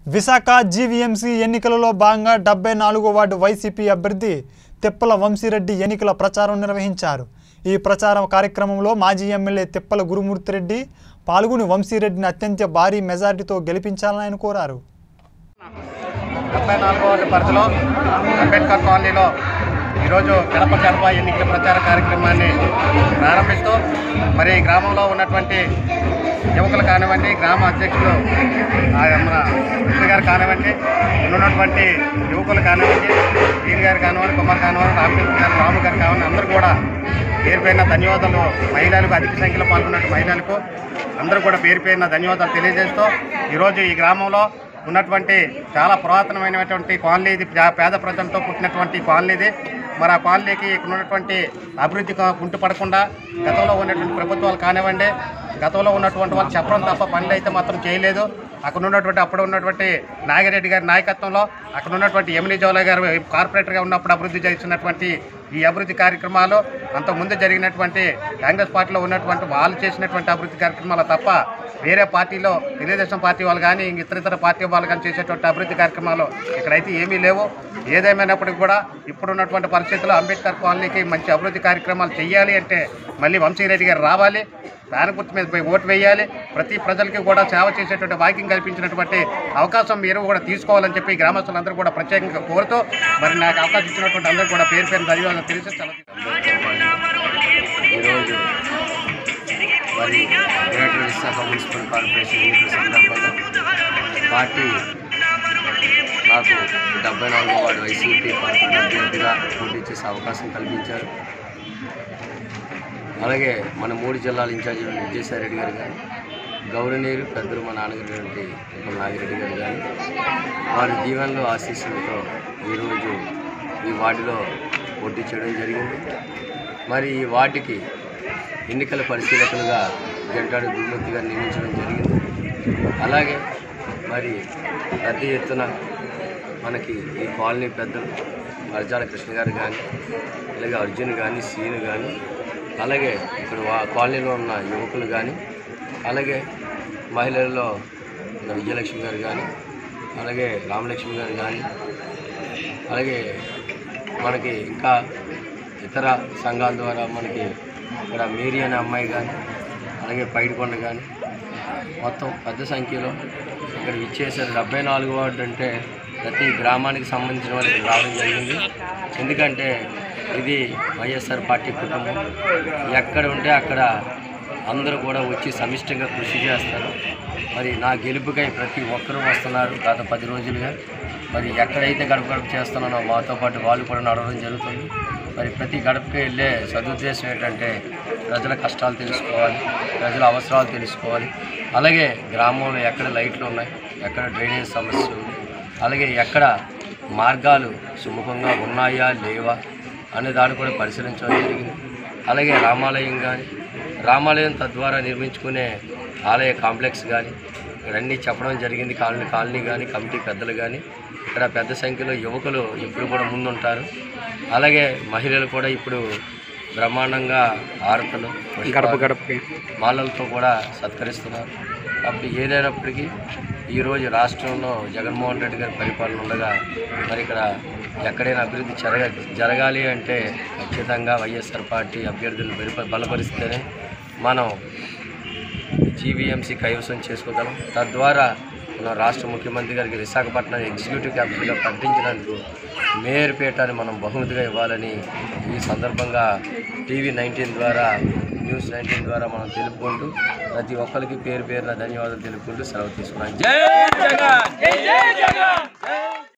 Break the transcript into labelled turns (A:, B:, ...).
A: Visakha GVMC ఎన్నికలలో భాగంగా డెబ్బై నాలుగో వార్డు వైసీపీ అభ్యర్థి తిప్పల వంశీరెడ్డి ఎన్నికల ప్రచారం నిర్వహించారు ఈ ప్రచారం కార్యక్రమంలో మాజీ ఎమ్మెల్యే తిప్పల గురుమూర్తిరెడ్డి పాల్గొని వంశీరెడ్డిని అత్యంత భారీ మెజారిటీతో గెలిపించాలని ఆయన కోరారు
B: డెబ్బై నాలుగో వార్డు పరిధిలో అంబేద్కర్ కాలనీలో ఈరోజు గడప గడప ఎన్నికల ప్రచార కార్యక్రమాన్ని ప్రారంభిస్తూ మరి ఈ గ్రామంలో ఉన్నటువంటి యువకులు కానివ్వండి గ్రామ అధ్యక్షులు ఆ మన కృష్ణ గారు కానివ్వండి ఉన్నటువంటి యువకులు కానివ్వండి దీని గారు కానివ్వండి కుమార్ కానివ్వండి రామకృష్ణ గారు రాము గారు కానివ్వండి అందరూ కూడా పేరు పేరున ధన్యవాదాలు మహిళలకు అధిక సంఖ్యలో పాల్గొన్న మహిళలకు అందరూ కూడా పేరు పేరున ధన్యవాదాలు తెలియజేస్తూ ఈరోజు ఈ గ్రామంలో ఉన్నటువంటి చాలా పురాతనమైనటువంటి కాలనీ ఇది పే- పేద ప్రజలతో పుట్టినటువంటి కాలనీ ఇది మరి ఆ కాలనీకి ఇక్కడ ఉన్నటువంటి అభివృద్ధి కా- కుంటుపడకుండా గతంలో ఉన్నటువంటి ప్రభుత్వాలు కానివ్వండి గతంలో ఉన్నటువంటి వాళ్ళు చెప్పడం తప్ప పనులు అయితే మాత్రం చేయలేదు అక్కడ ఉన్నటువంటి అప్పుడు ఉన్నటువంటి నాగిరెడ్డి గారి నాయకత్వంలో అక్కడ ఉన్నటువంటి ఎమిలీ జోలా గారు కార్పొరేటర్గా ఉన్నప్పుడు అభివృద్ధి చేసినటువంటి ఈ అభివృద్ధి కార్యక్రమాలు అంతకుముందు జరిగినటువంటి కాంగ్రెస్ పార్టీలో ఉన్నటువంటి వాళ్ళు చేసినటువంటి అభివృద్ధి కార్యక్రమాలు తప్ప వేరే పార్టీలో తెలుగుదేశం పార్టీ వాళ్ళు కానీ ఇంక ఇతర ఇతర పార్టీ వాళ్ళు కానీ చేసేటువంటి అభివృద్ధి కార్యక్రమాలు ఇక్కడైతే ఏమీ లేవు ఏదేమైనప్పటికీ కూడా ఇప్పుడున్నటువంటి పరిస్థితుల్లో అంబేద్కర్ కాలనీకి మంచి అభివృద్ధి కార్యక్రమాలు చేయాలి అంటే మళ్ళీ వంశీరెడ్డి గారు రావాలి దాని గుర్తు మీద పోయి ఓటు వేయాలి ప్రతి ప్రజలకి కూడా సేవ చేసేటువంటి భాగ్యం కల్పించినటువంటి అవకాశం మీరు కూడా తీసుకోవాలని చెప్పి గ్రామస్తులందరూ కూడా ప్రత్యేకంగా కోరుతూ మరి నాకు అవకాశం ఇచ్చినటువంటి అందరూ కూడా పేరు పేరు ధన్యవాదాలు తెలిసి సెలవు
C: ఈరోజు మరి గ్రేటర్ విశాఖ మున్సిపల్ కార్పొరేషన్ ఎన్నికల సందర్భంగా పార్టీ నాకు డెబ్బై నాలుగో వార్డు వైసీపీ పార్టీ అభ్యర్థిగా పోటీ చేసే అవకాశం కల్పించారు అలాగే మన మూడు జిల్లాల ఇన్ఛార్జి విజయసాయి రెడ్డి గారు కానీ గౌరవనీయులు పెద్దలు మా నాన్నగారు తిరుమల నాగిరెడ్డి గారు కానీ వారి దీవెనలో ఆశీస్సులతో ఈరోజు ఈ వార్డులో పోటీ చేయడం జరిగింది మరి ఈ వార్డుకి ఎన్నికల పరిశీలకులుగా గంటాడు గురుమూర్తి గారు నియమించడం జరిగింది అలాగే మరి పెద్ద ఎత్తున మనకి ఈ కాలనీ పెద్దలు అర్జాల కృష్ణ గారు కానీ అలాగే అర్జున్ కానీ సీను కానీ అలాగే ఇక్కడ వా కాలనీలో ఉన్న యువకులు కానీ అలాగే మహిళల్లో ఉన్న విజయలక్ష్మి గారు కానీ అలాగే రామలక్ష్మి గారు కానీ అలాగే మనకి ఇంకా ఇతర సంఘాల ద్వారా మనకి ఇక్కడ మేరీ అనే అమ్మాయి కానీ అలాగే పైడికొండ కానీ మొత్తం పెద్ద సంఖ్యలో ఇక్కడ ఇచ్చేసారు డెబ్బై నాలుగు వార్డు అంటే ప్రతి గ్రామానికి సంబంధించిన వాళ్ళు ఇక్కడ రావడం జరిగింది ఎందుకంటే ఇది వైఎస్ఆర్ పార్టీ కుటుంబం ఎక్కడ ఉంటే అక్కడ అందరూ కూడా వచ్చి సమిష్టిగా కృషి చేస్తారు మరి నా గెలుపుకై ప్రతి ఒక్కరూ వస్తున్నారు గత పది రోజులుగా మరి ఎక్కడైతే గడప గడప చేస్తున్నానో మాతో పాటు వాళ్ళు కూడా నడవడం జరుగుతుంది మరి ప్రతి గడపకి వెళ్ళే సదుద్దేశం ఏంటంటే ప్రజల కష్టాలు తెలుసుకోవాలి ప్రజల అవసరాలు తెలుసుకోవాలి అలాగే గ్రామంలో ఎక్కడ లైట్లు ఉన్నాయి ఎక్కడ డ్రైనేజ్ సమస్య ఉంది అలాగే ఎక్కడ మార్గాలు సుముఖంగా ఉన్నాయా లేవా అనే దాన్ని కూడా పరిశీలించడం జరిగింది అలాగే రామాలయం కానీ రామాలయం తద్వారా నిర్మించుకునే ఆలయ కాంప్లెక్స్ కానీ ఇవన్నీ చెప్పడం జరిగింది కాలనీ కాలనీ కానీ కమిటీ పెద్దలు కానీ ఇక్కడ పెద్ద సంఖ్యలో యువకులు ఇప్పుడు కూడా ముందుంటారు అలాగే మహిళలు కూడా ఇప్పుడు బ్రహ్మాండంగా ఆరతలు గడప గడపకి మాలలతో కూడా సత్కరిస్తున్నారు కాబట్టి ఏదైనప్పటికీ ఈరోజు రాష్ట్రంలో జగన్మోహన్ రెడ్డి గారి పరిపాలన ఉండగా మరి ఇక్కడ ఎక్కడైనా అభివృద్ధి జరగ జరగాలి అంటే ఖచ్చితంగా వైఎస్ఆర్ పార్టీ అభ్యర్థులను బలిప బలపరిస్తేనే మనం జీవీఎంసీ కైవసం చేసుకోగలం తద్వారా మన రాష్ట్ర ముఖ్యమంత్రి గారికి విశాఖపట్నం ఎగ్జిక్యూటివ్ క్యాపిటల్గా ప్రకటించినందుకు మేయర్ పీఠాన్ని మనం బహుమతిగా ఇవ్వాలని ఈ సందర్భంగా టీవీ నైన్టీన్ ద్వారా న్యూస్ నైన్టీన్ ద్వారా మనం తెలుపుకుంటూ ప్రతి ఒక్కరికి పేరు పేరున ధన్యవాదాలు తెలుపుకుంటూ సెలవు తీసుకున్నాం జై జగన్